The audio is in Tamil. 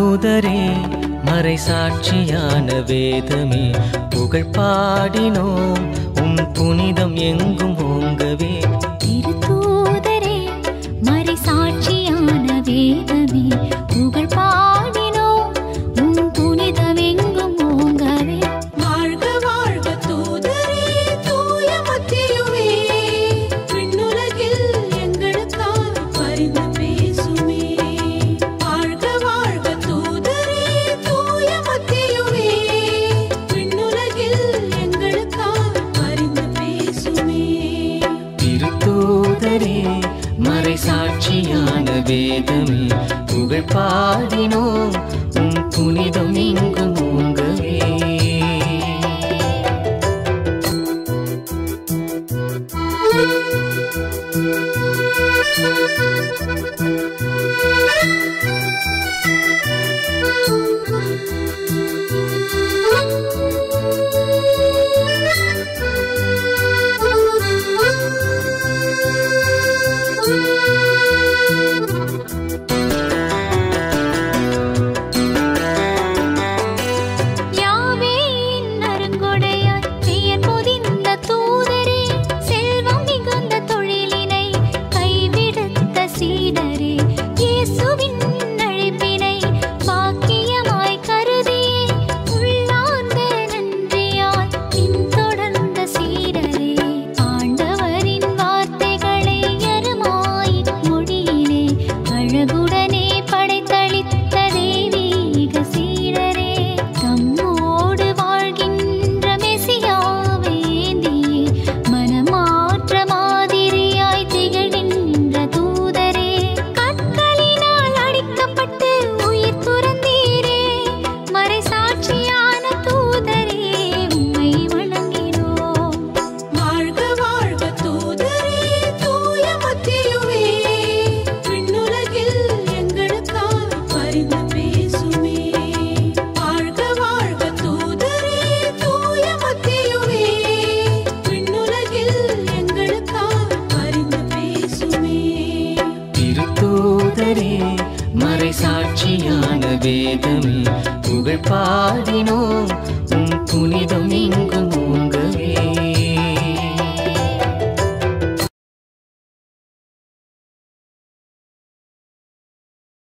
திருத்தூதரே மறை சாட்சியான வேதமே புகழ் பாடினோம் உம் புனிதம் எங்கும் ஓங்கவே திருத்தூதரே மறை சாட்சியான வேதமே புகழ் பாடினோம் உன் புனிதமெங்கும் ஓங்கவே வாழ்க வாழ்க தூதரே தூய மத்தியுமே விண்ணுலகில் எங்களுக்காக பரிந்து பேசுமே வாழ்க வாழ்க தூதரே தூய மத்தியுமே விண்ணுலகில் எங்களுக்காக பரிந்து பேசுமே திருத்தூதரே மறை சாட்சியான வேதமே புகழ் பாடினோம் உம் புனிதம் எங்கும்